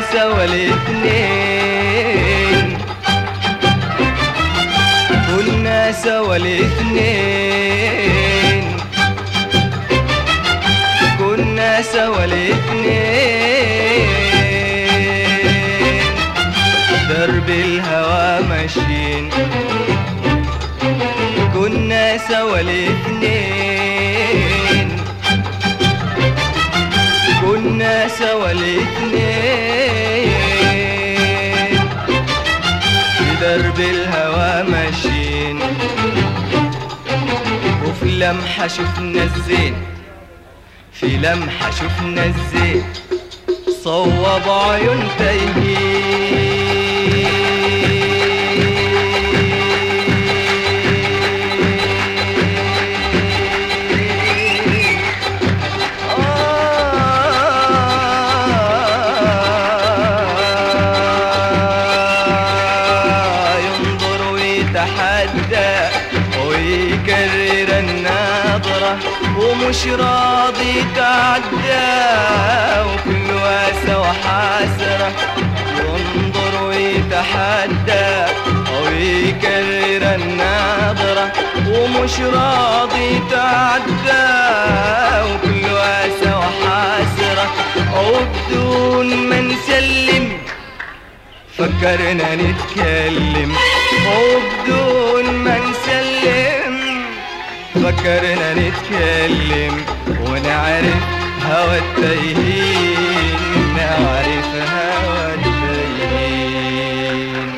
سوا الاثنين كنا سوا الاثنين كنا سوا الاثنين درب الهوى ماشيين كنا سوا الاثنين كنا سوا الاثنين في درب الهوى ماشيين وفي لمحة شفنا الزين في لمحة شفنا الزين صوب عيون تايهين آه ينظر ويتحدى ويكرر النظرة ومش راضي يتعدى وكل واسى وحسرة ينظر ويتحدى ويكرر النظرة ومش راضي يتعدى وكل واسى وحسرة وبدون ما نسلم فكرنا نتكلم وبدون ما نسلم فكرنا نتكلم ونعرف هوى التايهين نعرف هوى التايهين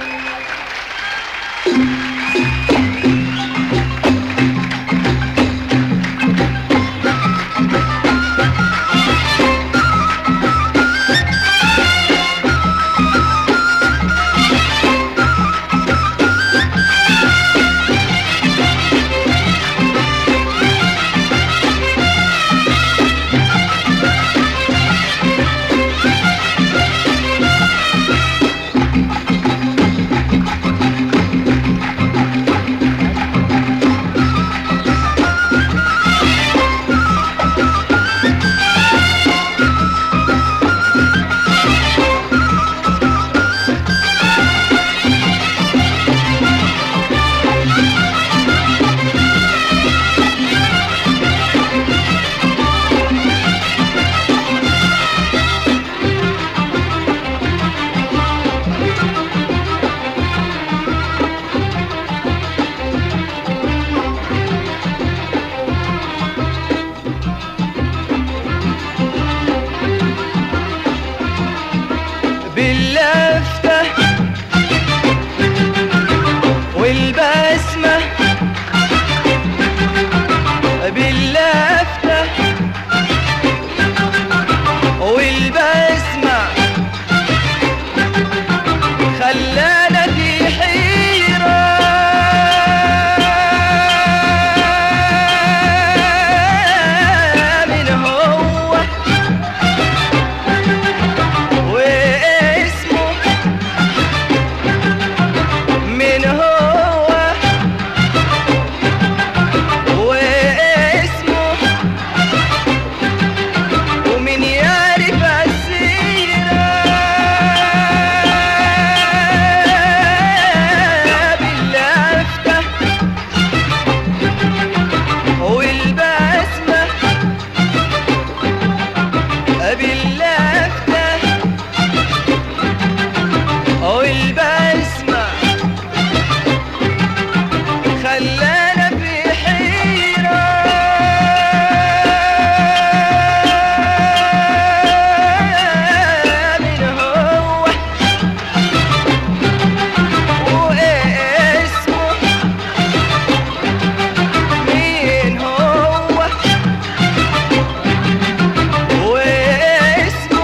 باللفتة والبسمة باللفتة والبسمة خلانا في حيرة من هو واسمه من هو واسمه ومن يعرف السيرة باللفتة والبسمة باللفتة والبسمة خلانا في حيرة من هو واسمه مين هو واسمه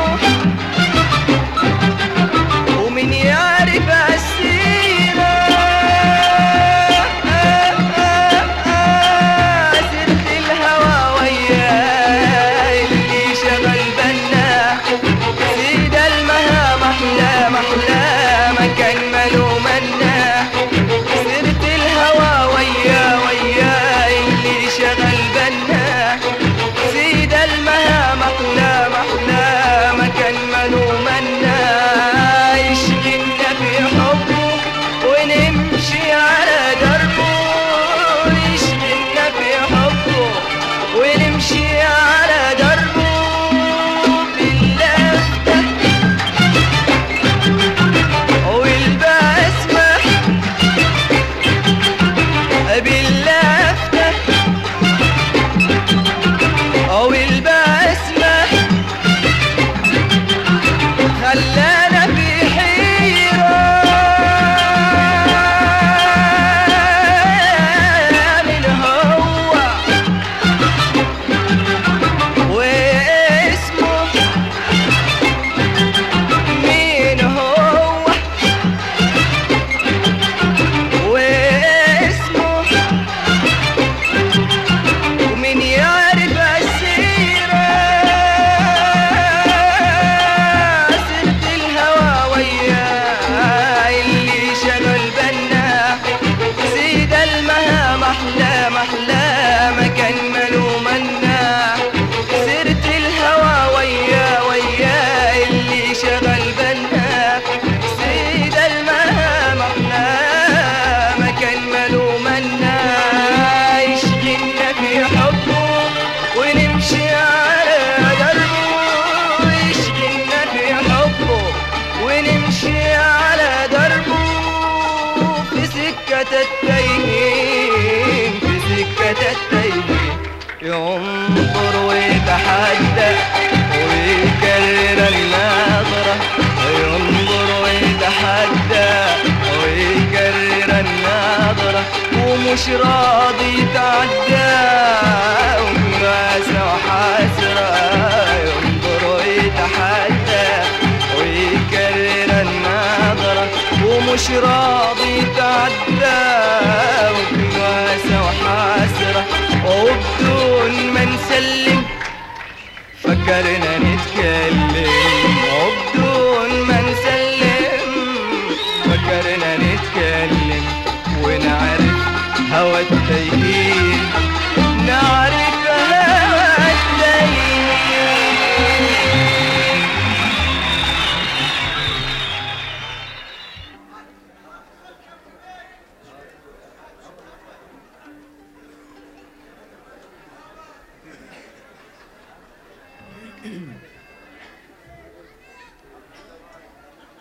ينظر ويتحدى ويكرر النظرة ينظر ويتحدى ويكرر النظرة ومش راضي يتعدى وماسة وحسرة ينظر ويتحدى ويكرر النظرة ومش راضي يتعدى وماسة وحسرة وبدون ما نسلم فكرنا نتكلم